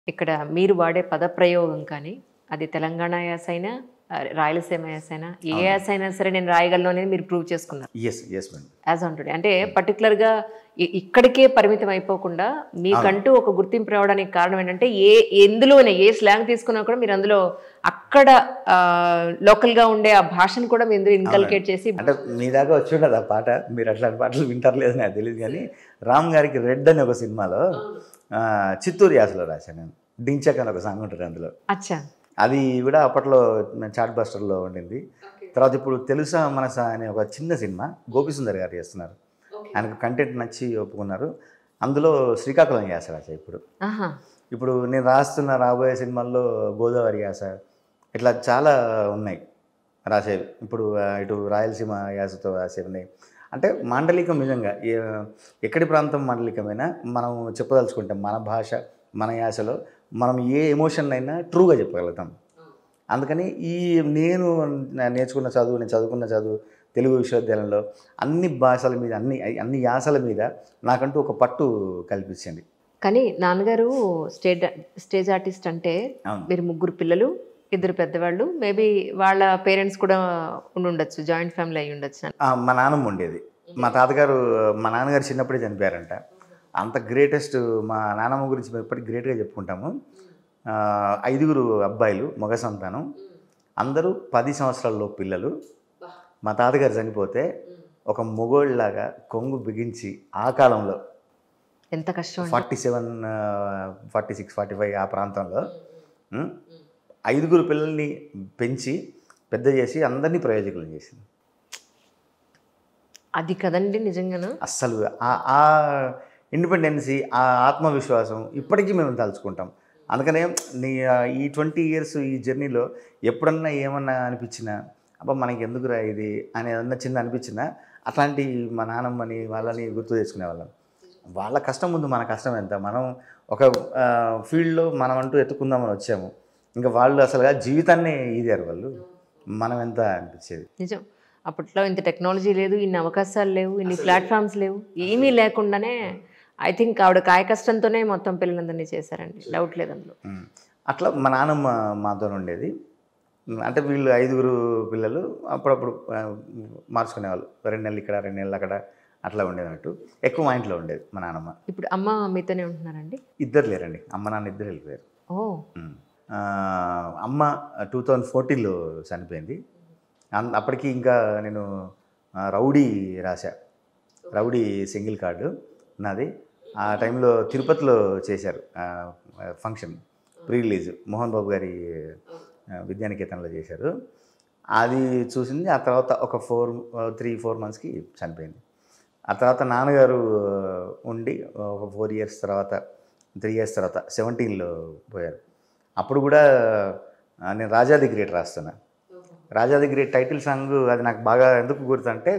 ఇక్కడ మీరు వాడే పదప్రయోగం కానీ అది తెలంగాణ యాస అయినా ఆ, రాయలసీమ యాస అయినా ఏ యాస అయినా సరే నేను రాయగలను అనేది మీరు ప్రూవ్ చేసుకున్నారు yes yes madam as on today అంటే పర్టికులర్గా ఇక్కడికే పరిమితం అయిపోకుండా మీకంటూ ఒక గుర్తింపు రావడానికి కారణం ఏంటంటే ఏ ఎందులోనే ఏ స్లాంగ్ తీసుకున్నా కూడా మీరు అందులో అక్కడ ఆ, local గా ఉండే ఆ భాషను కూడా మీరు ఇందులో ఇన్కల్కేట్ చేసి అంటే మీ దాకా వచ్చి ఉండదు ఆ పాట మీరు అట్లాంటి పాటలు వింటారు లేదు నాకు తెలియదు కానీ రామ్ గారికి రెడ్ అని ఒక సినిమాలో ఆ, చిత్తూరు యాసలో రాశాను నేను డించక్ అని ఒక సాంగ్ ఉంటుంది అందులో అచ్చా అది కూడా అప్పట్లో చాట్ బస్టర్లో ఉండింది తర్వాత ఇప్పుడు తెలుసా మనసా అనే ఒక చిన్న సినిమా గోపిసుందర్ గారు చేస్తున్నారు ఆయనకు కంటెంట్ నచ్చి ఒప్పుకున్నారు అందులో శ్రీకాకుళం యాస రాశా ఇప్పుడు ఆహా ఇప్పుడు నేను రాస్తున్న రాబోయే సినిమాల్లో గోదావరి యాస ఇట్లా చాలా ఉన్నాయి రాసేవి ఇప్పుడు ఆ, ఇటు రాయలసీమ యాసతో రాసేవి ఉన్నాయి అంటే మాండలికం నిజంగా ఏ- ఎక్కడి ప్రాంతం మాండలికమైనా మనం చెప్పదలుచుకుంటాం మన భాష మన యాసలో మనం ఏ ఎమోషన్ అయినా ట్రూగా చెప్పగలుగుతాం అందుకని ఈ నేను నా- నేర్చుకున్న చదువు నేను చదువుకున్న చదువు తెలుగు విశ్వవిద్యాలయంలో అన్ని భాషల మీద అన్ని అన్ని యాసల మీద నాకంటూ ఒక పట్టు కల్పించింది కానీ నాన్నగారు స్టేజ్ స్టేజ్ ఆర్టిస్ట్ అంటే అవును మీరు ముగ్గురు పిల్లలు ఇద్దరు పెద్దవాళ్ళు మేబీ వాళ్ళ పేరెంట్స్ కూడా ఉండి ఉండొచ్చు జాయింట్ ఫ్యామిలీ అయి ఉండొచ్చు ఆ, మా నాన్నమ్మ ఉండేది మా తాతగారు మా నాన్నగారు చిన్నప్పుడే చనిపోయారంట అంత గ్రేటెస్ట్ మా నాన్నమ్మ గురించి మేము ఇప్పటికి గ్రేట్గా చెప్పుకుంటాము ఆ, ఐదుగురు అబ్బాయిలు మగ సంతానం అందరూ పది సంవత్సరాల్లో పిల్లలు మా తాతగారు చనిపోతే ఒక మొగోళ్ళలాగా కొంగు బిగించి ఆ కాలంలో ఎంత కష్టం అండి forty seven forty six forty five ఆ ప్రాంతంలో ఉం, ఐదుగురు పిల్లల్ని పెంచి పెద్ద చేసి అందరినీ ప్రయోజకులు చేసింది అది కదండి నిజంగాను అస్సలు ఆ- ఆ ఇండిపెండెన్సీ ఆ ఆత్మవిశ్వాసం ఇప్పటికీ మేము తలుచుకుంటాం అందుకనే నీ ఆ, ఈ ట్వంటీ ఇయర్స్ ఈ జర్నీలో ఎప్పుడన్నా ఏమన్నా అనిపించినా అబ్బా మనకి ఎందుకురా ఇది అని ఏదన్నా చిన్న అనిపించినా అట్లాంటి మా నాన్నమ్మని వాళ్ళని గుర్తు తెచ్చుకునేవాళ్ళం వాళ్ళ కష్టం ముందు మన కష్టం ఎంత మనం ఒక ఫీల్డ్లో మనం అంటూ ఎత్తుకుందామని వచ్చాము ఇంకా వాళ్ళు అసలుగా జీవితాన్నే ఈదారు వాళ్ళు మనం ఎంత అనిపించేది నిజం అప్పట్లో ఇంత టెక్నాలజీ లేదు ఇన్ని అవకాశాలు లేవు ఇన్ని ప్లాట్ఫామ్స్ లేవు ఏమీ లేకుండానే ఐ థింక్ ఆవిడ కాయ కష్టంతోనే మొత్తం పిల్లలందరినీ చేశారండి డౌట్ లేదు అందులో ఉమ్. అట్లా మా నాన్నమ్మ మాతో ఉండేది ఉమ్, అంటే వీళ్ళు ఐదుగురు పిల్లలు అప్పుడప్పుడు ఆ, మార్చుకునేవాళ్ళు రెండు నెలలు ఇక్కడ రెండు నెలలు అక్కడ అట్లా ఉండేది అన్నట్టు ఎక్కువ మా ఇంట్లో ఉండేది మా నాన్నమ్మ ఇప్పుడు అమ్మ మీతోనే ఉంటున్నారండి ఇద్దరు లేరండి అమ్మ నాన్న ఇద్దరు వెళ్ళిపోయారు ఓ ఉమ్. ఆ, అమ్మ టూ థౌజండ్ ఫోర్టీన్లో చనిపోయింది అన్- అప్పటికి ఇంకా నేను ఆ, రౌడీ రాశా రౌడీ సింగిల్ కార్డు నాది ఆ టైంలో తిరుపతిలో చేశారు ఆ, function pre release Mohan Babu గారి ఆ, విద్యానికేతన్లో చేశారు అది చూసింది ఆ తర్వాత ఒక ఫోర్ త్రీ ఫోర్ మంత్స్కి చనిపోయింది ఆ తర్వాత నాన్నగారు ఉండి ఒక ఫోర్ ఇయర్స్ తర్వాత త్రీ ఇయర్స్ తర్వాత సెవెంటీన్లో పోయారు అప్పుడు కూడా ఆ, నేను రాజాది గ్రేట్ రాస్తున్నా రాజాది గ్రేట్ టైటిల్ సాంగ్ అది నాకు బాగా ఎందుకు గుర్తంటే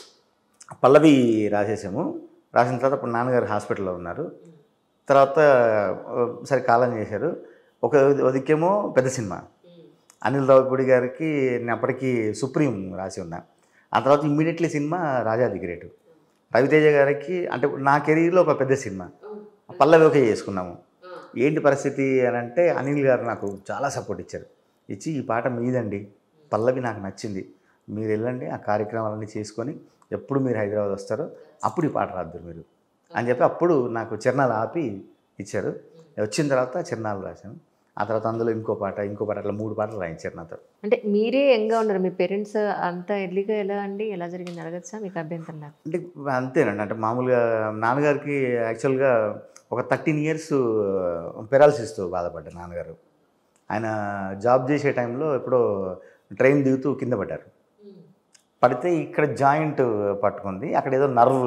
పల్లవి రాసేసాము రాసిన తర్వాత అప్పుడు నాన్నగారు హాస్పిటల్లో ఉన్నారు తర్వాత ఆ, సరే కాలం చేశారు ఒక ఒదికేమో పెద్ద సినిమా అనిల్ రావుపూడి గారికి నేను అప్పటికి సుప్రీం రాసి ఉన్నా ఆ తర్వాత ఇమ్మీడియట్లీ సినిమా రాజాది గ్రేట్ రవితేజ గారికి అంటే నా కెరీర్లో ఒక పెద్ద సినిమా పల్లవి ఓకే చేసుకున్నాము ఏంటి పరిస్థితి అని అంటే అనిల్ గారు నాకు చాలా సపోర్ట్ ఇచ్చారు ఇచ్చి ఈ పాట మీదండి పల్లవి నాకు నచ్చింది మీరు వెళ్ళండి ఆ కార్యక్రమాలన్నీ చేసుకొని ఎప్పుడు మీరు హైదరాబాద్ వస్తారో అప్పుడు ఈ పాట రాద్దురు మీరు అని చెప్పి అప్పుడు నాకు చిరణాలు ఆపి ఇచ్చారు వచ్చిన తర్వాత చిరణాలు రాశాను ఆ తర్వాత అందులో ఇంకో పాట ఇంకో పాట అట్లా మూడు పాటలు రాయించారు నాతో అంటే మీరే యంగ్గా ఉన్నారు మీ పేరెంట్స్ అంత ఎర్లీగా ఎలా అండి ఎలా జరిగింది అడగచ్చా మీకు అభ్యంతరం లేక అంటే అంతేనండి అంటే మామూలుగా నాన్నగారికి యాక్చువల్గా ఒక థర్టీన్ ఇయర్స్ పెరాలసిస్తో బాధపడ్డారు నాన్నగారు ఆయన జాబ్ చేసే టైంలో ఎప్పుడో ట్రైన్ దిగుతూ కింద పడ్డారు పడితే ఇక్కడ జాయింట్ పట్టుకుంది అక్కడ ఏదో నర్వ్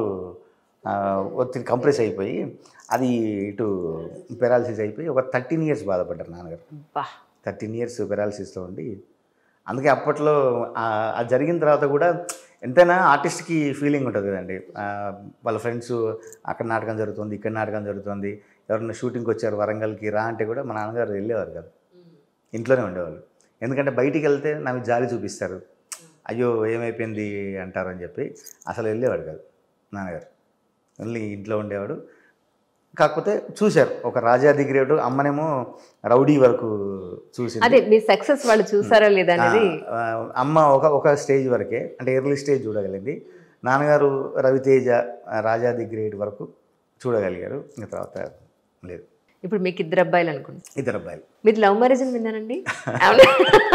ఒత్తిడి కంప్రెస్ అయిపోయి అది ఇటు పెరాలసిస్ అయిపోయి ఒక థర్టీన్ ఇయర్స్ బాధపడ్డారు నాన్నగారు బా థర్టీన్ ఇయర్స్ పెరాలసిస్తో ఉండి అందుకే అప్పట్లో ఆ- అది జరిగిన తర్వాత కూడా ఎంతైనా ఆర్టిస్ట్కి ఫీలింగ్ ఉంటుంది కదండి ఆ, వాళ్ళ ఫ్రెండ్స్ అక్కడ నాటకం జరుగుతుంది ఇక్కడ నాటకం జరుగుతుంది ఎవరైనా షూటింగ్కి వచ్చారు వరంగల్కి రా అంటే కూడా మా నాన్నగారు వెళ్ళేవారు కదా ఇంట్లోనే ఉండేవాళ్ళు ఎందుకంటే బయటికి వెళ్తే నా మీద జాలి చూపిస్తారు అయ్యో ఏమైపోయింది అంటారు అని చెప్పి అసలు వెళ్ళేవాడు కాదు నాన్నగారు ఓన్లీ ఇంట్లో ఉండేవాడు కాకపోతే చూశారు ఒక రాజా ది గ్రేట్ అమ్మనేమో రౌడీ వరకు చూసింది అదే మీ సక్సెస్ వాళ్ళు చూసారా లేదా అనేది ఆ, అమ్మ ఒక ఒక స్టేజ్ వరకే అంటే ఎర్లీ స్టేజ్ చూడగలిగింది నాన్నగారు రవితేజ ఆ, రాజా ది గ్రేట్ వరకు చూడగలిగారు ఇంకా తర్వాత లేదు ఇప్పుడు మీకు ఇద్దరు అబ్బాయిలు అనుకుంటా ఇద్దరు అబ్బాయిలు మీది లవ్ మ్యారేజ్ అని విన్నానండి అవునా?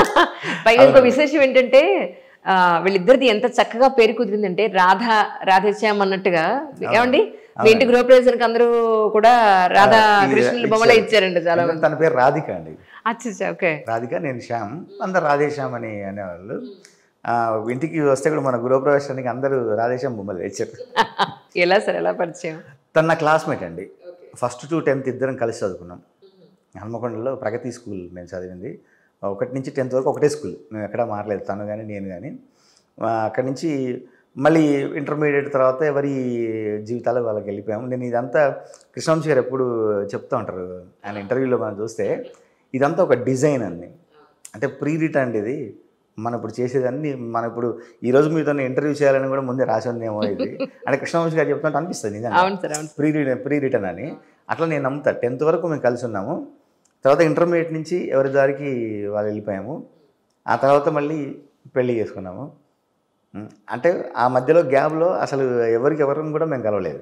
పైగా ఇంకో విశేషం ఏంటంటే ఆ, వీళ్ళిద్దరిది ఎంత చక్కగా పేరు కుదిరిందంటే రాధా రాధేశ్యామ్ అన్నట్టుగా ఏమండి మీ ఇంటి గృహప్రవేశానికి అందరూ కూడా రాధా ఇది కృష్ణుల బొమ్మలే ఇచ్చారండి చాలా మంది తన పేరు రాధిక అండి అచ్చా ఓకే రాధిక నేను శ్యామ్ అందరు రాధేశ్యామ్ అని అనేవాళ్ళు ఆ, ఇంటికి వస్తే కూడా మన గృహప్రవేశానికి అందరూ రాధేశ్యామ్ బొమ్మలు తెచ్చారు ఎలా సార్ ఎలా పరిచయం తన నా క్లాస్మేట్ అండి ఫస్ట్ టు టెన్త్ ఇద్దరం కలిసి చదువుకున్నాం హన్మకొండలో ప్రగతి స్కూల్ నేను చదివింది ఒకటి నుంచి టెన్త్ వరకు ఒకటే స్కూల్ మేము ఎక్కడా మారలేదు తను కానీ నేను కానీ అక్కడి నుంచి మళ్ళీ ఇంటర్మీడియట్ తర్వాత ఎవరి జీవితాలు వాళ్ళకి వెళ్ళిపోయాము నేను ఇదంతా కృష్ణవంశీ గారు ఎప్పుడు చెప్తూ ఉంటారు ఆయన ఇంటర్వ్యూలో మనం చూస్తే ఇదంతా ఒక డిజైన్ అండి అంటే ప్రీ రిటర్న్ ఇది మనం ఇప్పుడు చేసేదన్నీ మనం ఇప్పుడు ఈ రోజు మీతో ఇంటర్వ్యూ చేయాలని కూడా ముందే రాసి ఉందేమో ఇది అంటే కృష్ణవంశీ గారు చెప్తుంటే అనిపిస్తుంది నిజంగా అవును సార్ అవును ప్రీ రిటర్న్ ప్రీ రిటర్న్ అని అట్లా నేను నమ్ముతా టెన్త్ వరకు మేము కలిసి ఉన్నాము తర్వాత ఇంటర్మీడియట్ నుంచి ఎవరి దారికి వాళ్ళు వెళ్ళిపోయాము ఆ తర్వాత మళ్ళీ పెళ్లి చేసుకున్నాము ఉమ్, అంటే ఆ మధ్యలో గ్యాప్లో అసలు ఎవరికి ఎవరిని కూడా మేము కలవలేదు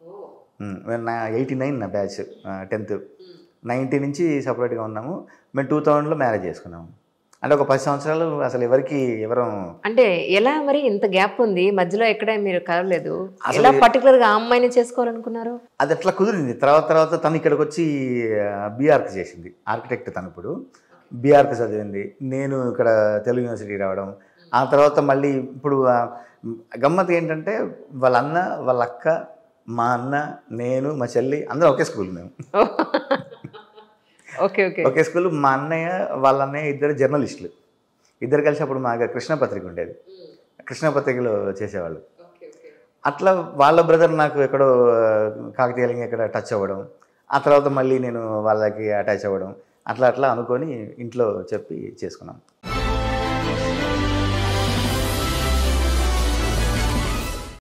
ఉమ్, మేము నా ఎయిటీ నైన్ నా బ్యాచ్ టెన్త్ నైంటీ నుంచి సపరేట్గా ఉన్నాము మేము టూ థౌజండ్లో మ్యారేజ్ చేసుకున్నాము అంటే ఒక పది సంవత్సరాలు అసలు ఎవరికి ఎవరం అంటే ఎలా మరి ఇంత గ్యాప్ ఉంది మధ్యలో ఎక్కడ మీరు కలవలేదు అసలు ఎలా పర్టికులర్ గా ఆ అమ్మాయిని చేసుకోవాలనుకున్నారు అది అట్లా కుదిరింది తర్వాత తర్వాత తను ఇక్కడికి వచ్చి బీఆర్క్ చేసింది ఆర్కిటెక్ట్ తను ఇప్పుడు బీఆర్క్ చదివింది నేను ఇక్కడ తెలుగు యూనివర్సిటీ రావడం ఆ తర్వాత మళ్ళీ ఇప్పుడు ఆ, గమ్మత్ ఏంటంటే వాళ్ళ అన్న వాళ్ళ అక్క మా అన్న నేను మా చెల్లి అందరం ఒకే స్కూల్ మేము ఓకే ఓకే ఒకే స్కూల్ మా అన్నయ్య వాళ్ళ అన్నయ్య ఇద్దరు జర్నలిస్టులు ఇద్దరు కలిసి అప్పుడు మా కృష్ణ పత్రిక ఉండేది కృష్ణ పత్రికలో చేసేవాళ్ళు అట్లా వాళ్ళ బ్రదర్ నాకు ఎక్కడో కాకతీయంగా ఎక్కడ టచ్ అవ్వడం ఆ తర్వాత మళ్ళీ నేను వాళ్ళకి అటాచ్ అవ్వడం అట్లా అట్లా అనుకొని ఇంట్లో చెప్పి చేసుకున్నాం